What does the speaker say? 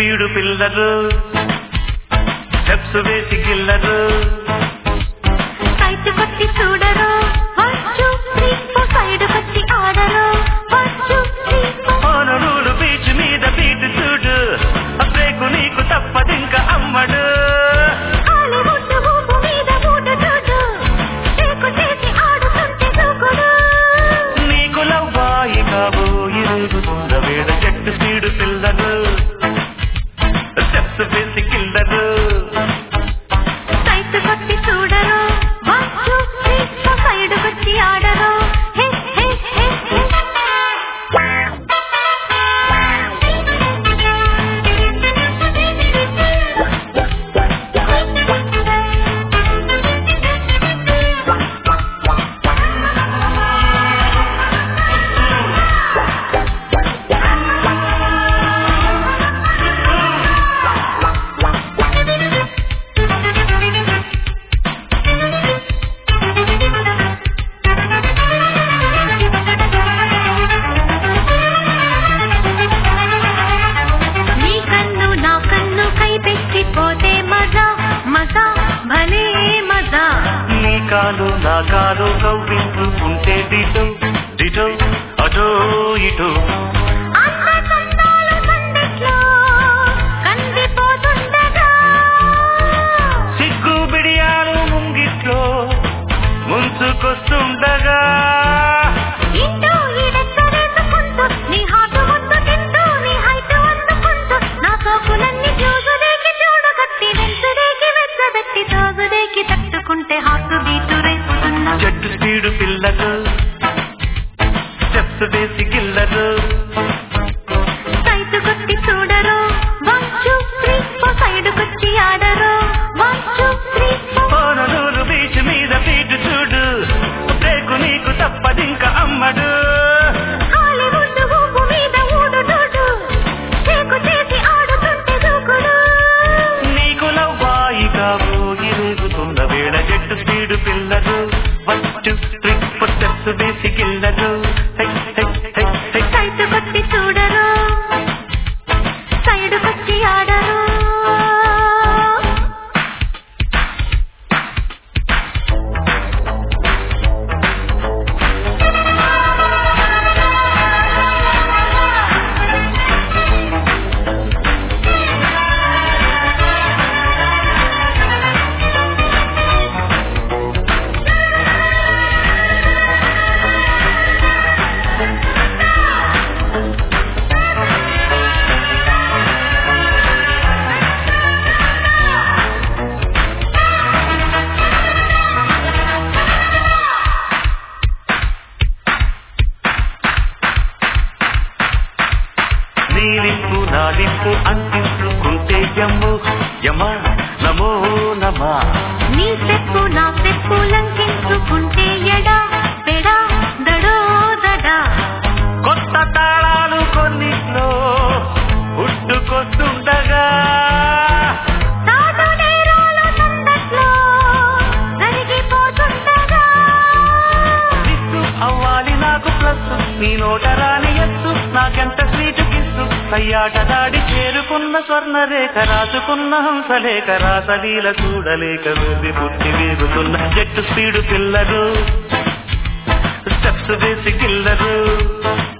speed పిల్లరు steps వేసి killer sight కొట్టి చూడరు one two three four side కొట్టి ఆడరు వన్ టూ త్రీ ఫోర్ ఓనరూరు బీచ్ మీద బీట్ చూడు బ్రేకు నీకు తప్పదింక అమ్మడు హాలీవుడ్ ఊపు మీద ఊట చూడు టేకు చేసి ఆడుతుంటే దూకుడు నీకు లవ్వాయి కాబోయి రేగుతున్న వేడ చెట్టు స్పీడు పిల్లరు స్టెప్స్ వేసి కిల్లరు సైట్ కొట్టి చూడరు one two three four side కొట్టి ఆడరు హే హే హే నీ కన్ను నా కన్ను కైపెట్టి పోతే మజా మజా భలే మజా నీ కాలు నా కాలు కవ్వించుకుంటే డిటో డిటో అటో ఇటో అంత చందాల సందిట్లో కందిపోతుండగా సిగ్గు బిడియాలు ముంగిట్లో ముంచుకొస్తుండగా ఇంటూ ఈడెక్కడేసుకుంటూ నీ హాటు ముద్దు తింటూ నీ హైట్ అందుకుంటూ నా సోకులన్నీ చూసుదేకి చూడగట్టి వెంచుదేకి వెచ్చదట్టి తోగుదేకి తట్టుకుంటే హాటు బీటు రేపుతున్నా చెట్టు స్పీడు పిల్లలు స్టెప్స్ వేసి కిల్లరు సైట్ కొట్టి చూడరు one two three four side కొచ్చి ఆడరు వన్ టూ త్రీ ఫోర్ ఓనరూరు బీచ్ మీద బీటు చూడు బ్రేకు నీకు తప్పదింక అమ్మడు హాలీవుడ్ ఊపు మీద ఊడు డూడు చేకు చేసి ఆడుతుంటే దూకుడు నీకు లవ్వాయి కాబోయి రేగుతున్న వేళ చెట్టు స్పీడు పిల్లలు one two three four steps వేసి కిల్లరు హై హై హై హై సైట్ కొట్టి చూడరు సైడ్ కొచ్చి ఆడరు నీలింపు నాలింపు అంటించుకుంటే యమ్ము యమ నమో నమా నీ చెప్పు నా చెప్పు లంకించుకుంటే ఎడా పెడా దడో దడా కొత్త తాళాలు కొన్నిట్లో పుట్టుకొస్తుండగా తాటు నేరాల సందట్లో జరిగిపోతుండగా మిస్సు అవ్వాలి నాకు ప్లస్ నీ నోట రాని ఎత్తు నాకెంత స్వీటు కిస్సు సయ్యాట దాడి చేరుకున్న స్వర్ణ రేఖ రాసుకున్న హంసలేఖ రాసలీల చూడలేక వెళ్ళి పుట్టి వేగుతున్న జట్టు స్పీడు పిల్లరు స్టెప్స్ వేసి కిల్లరు